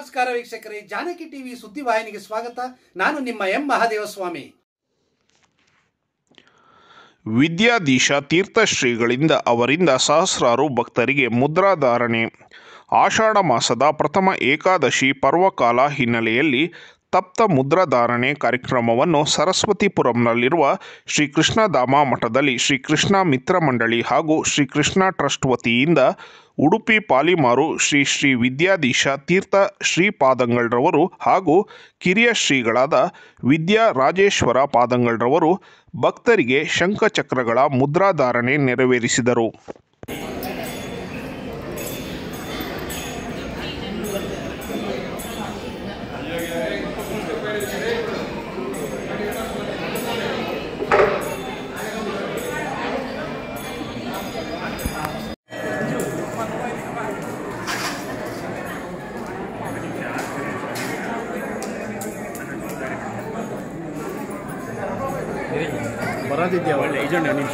ನಮಸ್ಕಾರ ವೀಕ್ಷಕರೇ ಜಾನಕಿ ಟಿವಿ ಸುದ್ದಿವಾಹಿನಿಗೆ ಸ್ವಾಗತ ನಾನು ನಿಮ್ಮ ಎಂ ಮಹಾದೇವಸ್ವಾಮಿ ವಿದ್ಯಾಧೀಶ ತೀರ್ಥಶ್ರೀಗಳಿಂದ ಅವರಿಂದ ಸಹಸ್ರಾರು ಭಕ್ತರಿಗೆ ಮುದ್ರಾಧಾರಣೆ ಆಷಾಢ ಮಾಸದ ಪ್ರಥಮ ಏಕಾದಶಿ ಪರ್ವಕಾಲ ಹಿನ್ನೆಲೆಯಲ್ಲಿ ತಪ್ತ ಮುದ್ರಾಧಾರಣೆ ಕಾರ್ಯಕ್ರಮವನ್ನು ಸರಸ್ವತಿಪುರಂನಲ್ಲಿರುವ ಶ್ರೀ ಕೃಷ್ಣಧಾಮ ಮಠದಲ್ಲಿ ಶ್ರೀ ಕೃಷ್ಣ ಮಿತ್ರ ಮಂಡಳಿ ಹಾಗೂ ಶ್ರೀ ಕೃಷ್ಣ ಟ್ರಸ್ಟ್ ವತಿಯಿಂದ ಉಡುಪಿ ಪಾಲಿಮಾರು ಶ್ರೀ ಶ್ರೀ ವಿದ್ಯಾಧೀಶ ತೀರ್ಥ ಶ್ರೀಪಾದಂಗಳ್ರವರು ಹಾಗೂ ಕಿರಿಯ ಶ್ರೀಗಳಾದ ವಿದ್ಯಾ ರಾಜೇಶ್ವರ ಪಾದಂಗಳ್ರವರು ಭಕ್ತರಿಗೆ ಶಂಖಚಕ್ರಗಳ ಮುದ್ರಾಧಾರಣೆ ನೆರವೇರಿಸಿದರು ಬರೋದಿದ್ಯಾ ಒಳ್ಳೆ ಐಜೊಂಡು ನಿಮಿಷ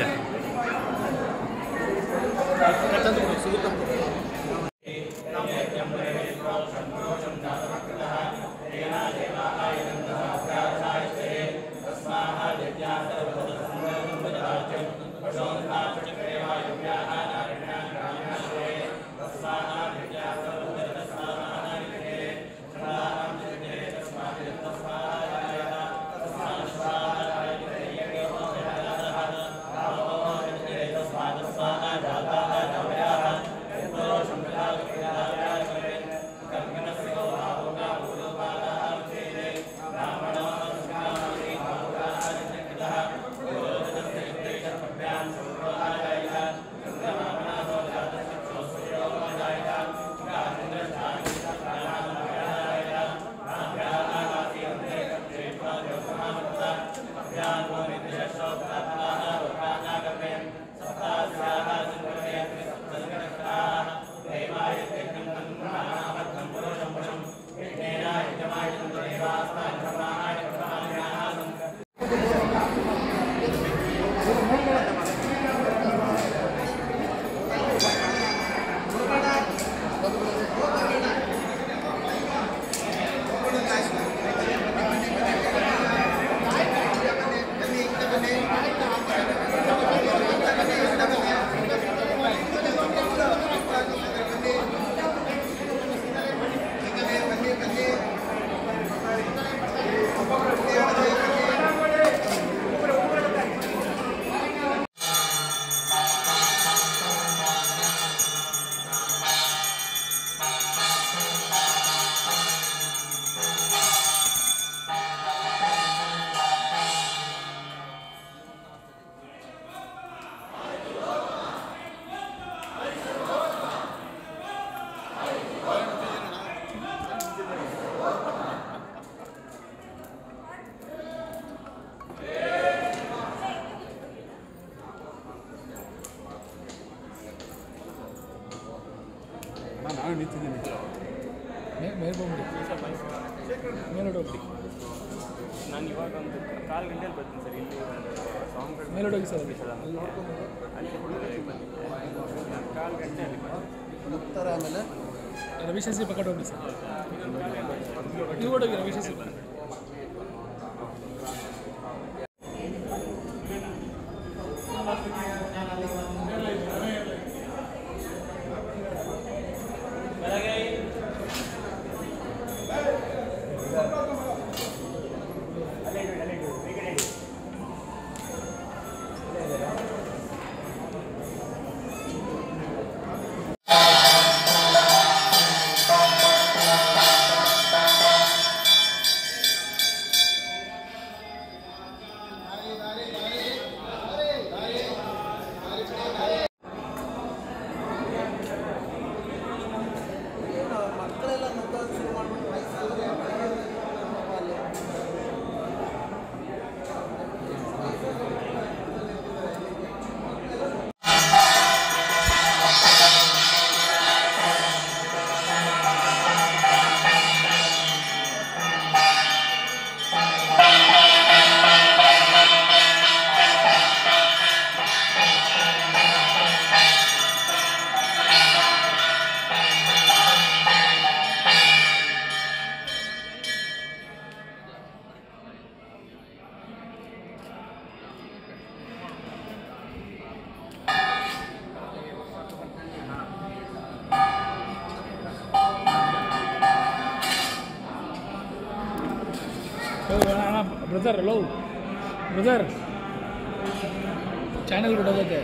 ನಾನು ನಿಂತಿದ್ದೀನಿ ಮೇಲೆ ಬಂದ್ಬಿಡಿ ಮೇಲೋಡಿ ಹೋಗ್ಬಿಡಿ ನಾನು ಇವಾಗ ಒಂದು ಕಾಲು ಗಂಟೆಯಲ್ಲಿ ಬರ್ತೀನಿ ಸರ್ ಇಲ್ಲಿ ಒಂದು ಸಾಂಗ್ಗಳು ಮೇಲೋಡಿ ಹೋಗಿ ಸರ್ ಅಲ್ಲಿ ಅಲ್ಲಿ ನೋಡ್ಕೊಂಡು ಅಲ್ಲಿ ನಾನು ಕಾಲು ಗಂಟೆ ಅಲ್ಲಿ ಬರ್ತೀನಿ ರವಿಶಾಸ್ತ್ರಿ ಪಕ್ಕದ ಹೋಗ್ಲಿ ಸರ್ ನೀವು ಹೋಗಿ ರವಿಶಾಸ್ತ್ರಿ ಪಕ್ಕ Shri brother hello brother channel ಬಿಡೋದಕ್ಕೆ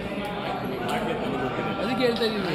ಅದಕ್ಕೆ ಹೇಳ್ತಾ ಇದ್ದೀವಿ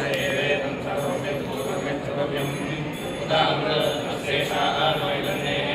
ೇಷ